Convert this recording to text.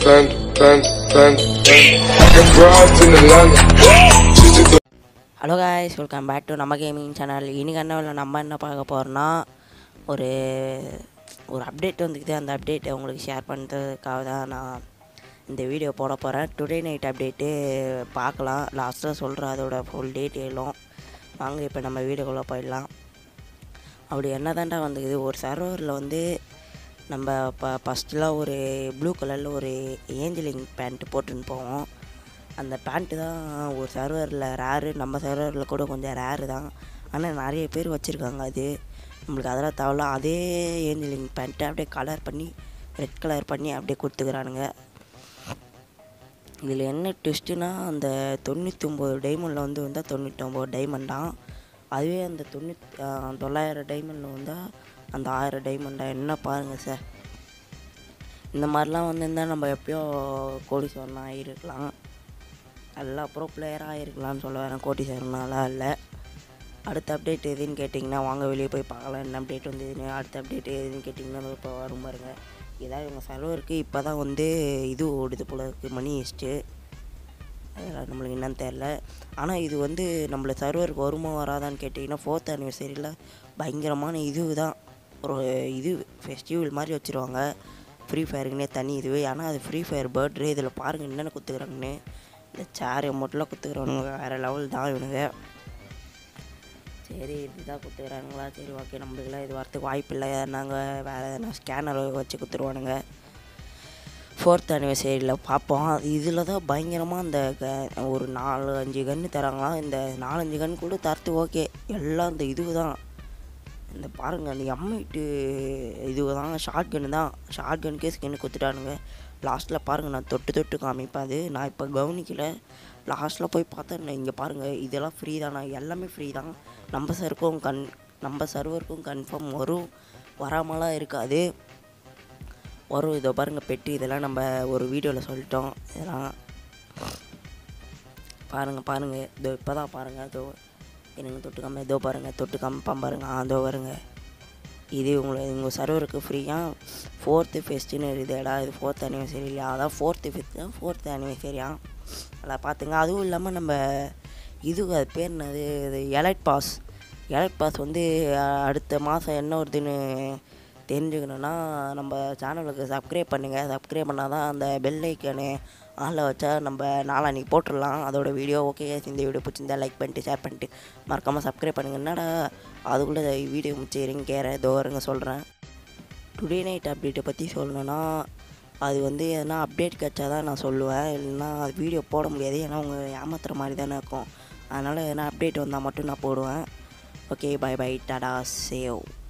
Panda, panda, panda, panda. I got broads in Atlanta. Just to hello guys welcome back to நம்ம gaming channel இன்னைக்கு என்ன நம்ம என்ன பார்க்க போகிறோன்னா ஒரு ஒரு அப்டேட் வந்துக்குது அந்த அப்டேட்டை உங்களுக்கு ஷேர் பண்ணுறதுக்காக தான் நான் இந்த வீடியோ போட போகிறேன் டுடே நைட் அப்டேட்டு பார்க்கலாம் லாஸ்ட்டாக சொல்கிறேன் அதோட ஃபுல் டீட்டெயிலும் வாங்க இப்போ நம்ம வீடியோக்குள்ளே போயிடலாம் அப்படி என்ன தாண்டா வந்துக்குது ஒரு சர்வரில் வந்து நம்ம இப்போ ஃபஸ்ட்டுலாம் ஒரு ப்ளூ கலரில் ஒரு ஏஞ்சலிங் பேண்ட் போட்டுன்னு போவோம் அந்த பேண்ட்டு தான் ஒரு சர்வரில் ரேரு நம்ம சர்வரில் கூட கொஞ்சம் ரேரு தான் ஆனால் நிறைய பேர் வச்சுருக்காங்க அது நம்மளுக்கு அதெல்லாம் தேவையில்ல அதே ஏஞ்சலிங் பேண்ட்டை அப்படியே கலர் பண்ணி ரெட் கலர் பண்ணி அப்படியே கொடுத்துக்கிறானுங்க இதில் என்ன ட்விஸ்ட்டுனா அந்த தொண்ணூற்றொம்பது டைமண்டில் வந்து வந்தால் தொண்ணூற்றொம்பது டைமண்ட் தான் அதுவே அந்த தொண்ணூத் தொள்ளாயிரம் டைமண்டில் வந்தால் அந்த ஆயிரம் டைமண்டா என்ன பாருங்கள் சார் இந்த மாதிரிலாம் வந்திருந்தால் நம்ம எப்பயோ கோடீஸ்வரன் ஆகிருக்கலாம் நல்லா ப்ரோ பிளேயராக ஆகிருக்கலாம்னு சொல்ல வரேன் கோடீஸ்வரனாலாம் இல்லை அடுத்த அப்டேட் எதுன்னு கேட்டிங்கன்னா வாங்க வெளியே போய் பார்க்கலாம் என்ன அப்டேட் வந்ததுன்னு அடுத்த அப்டேட் எதுன்னு கேட்டிங்கன்னா இப்போ வரும் பாருங்க இதான் இவங்க சர்வருக்கு இப்போ தான் வந்து இது ஓடுது போல இருக்குது மணி ஹிஸ்ட்டு அதெல்லாம் நம்மளுக்கு என்னன்னு தெரில ஆனால் இது வந்து நம்மள சர்வருக்கு வருமா வராதான்னு கேட்டிங்கன்னா ஃபோர்த் ஆனிவர்சரியில் பயங்கரமான இது தான் ஒரு இது ஃபெஸ்டிவல் மாதிரி வச்சுருவாங்க ஃப்ரீ ஃபயருக்குனே தனி இதுவே ஆனால் அது ஃப்ரீ ஃபயர் பர்த்டே இதில் பாருங்கள் என்னென்ன குத்துக்கிறாங்கன்னு இந்த சேர் அமௌண்ட்லாம் குத்துக்கிறவனுங்க வேறு லெவல் தான் இவனுங்க சரி இதுதான் குத்துக்கிறானுங்களா சரி ஓகே நம்மளுக்குலாம் இது வரத்துக்கு வாய்ப்பு இல்லை நாங்கள் வேறு எதனா ஸ்கேனர் வச்சு குத்துருவானுங்க ஃபோர்த் அனிவர்சரியில் பார்ப்போம் இதில் தான் பயங்கரமாக அந்த க ஒரு நாலு அஞ்சு கன்று தராங்களாம் இந்த நாலஞ்சு கன்று கூட தரத்து ஓகே எல்லாம் இந்த இது தான் இந்த பாருங்கள் அந்த எம்ஐட்டு இது தான் ஷார்ட் கன்று தான் ஷார்ட் கன்னுக்கே ஸ்கின்னு கொடுத்துட்டானுங்க லாஸ்ட்டில் பாருங்கள் நான் தொட்டு தொட்டு காமிப்பேன் அது நான் இப்போ கவனிக்கல லாஸ்ட்டில் போய் பார்த்தேன் நான் இங்கே பாருங்கள் இதெல்லாம் ஃப்ரீ தானா எல்லாமே ஃப்ரீ தான் நம்ம சர்வருக்கும் கன் நம்ம சர்வருக்கும் கன்ஃபார்ம் வரும் வராமலாம் இருக்காது வரும் இதோ பாருங்கள் பெட்டி இதெல்லாம் நம்ம ஒரு வீடியோவில் சொல்லிட்டோம் இதெல்லாம் பாருங்கள் பாருங்கள் இதோ இப்போ தான் பாருங்கள் இதோ எனக்கு தொட்டு காம இதோ பாருங்கள் தொட்டு காமிப்பான் பாருங்கள் ஆ இதோ பாருங்க இது உங்களை உங்கள் சர்வருக்கு ஃப்ரீயாக ஃபோர்த்து ஃபெஸ்ட்டுன்னு இருக்குதுடா இது ஃபோர்த் அனிவர்சரி இல்லையா அதான் ஃபோர்த்து ஃபிஃப்த்து ஃபோர்த் அனிவர்சரியா நல்லா பார்த்துங்க அதுவும் இல்லாமல் நம்ம இது அது பேர் என்னது இது எலைட் பாஸ் எலைட் பாஸ் வந்து அஹ், அடுத்த மாதம் என்ன வருதுன்னு தெரிஞ்சுக்கணுன்னா நம்ம சேனலுக்கு சப்ஸ்கிரைப் பண்ணுங்கள் சப்ஸ்கிரைப் பண்ணால் தான் அந்த பெல் ஐக்கனு ஆளில் வச்சா நம்ம நாளான்னைக்கு போட்டுடலாம் அதோட வீடியோ ஓகே இந்த வீடியோ பிடிச்சிருந்தா லைக் பண்ணிட்டு ஷேர் பண்ணிட்டு மறக்காமல் சப்ஸ்கிரைப் பண்ணுங்க என்னடா அதுக்குள்ளே வீடியோ முடிச்சிருங்க கேற இதோ வருங்க சொல்கிறேன் டுடே நைட் அப்டேட்டை பற்றி சொல்லணுன்னா அது வந்து எதனா அப்டேட் கிடச்சா தான் நான் சொல்லுவேன் இல்லைன்னா அது வீடியோ போட முடியாது ஏன்னா அவங்க ஏமாத்துற மாதிரி தானே இருக்கும் அதனால் எதனா அப்டேட் வந்தால் மட்டும் நான் போடுவேன் okay bye bye tata save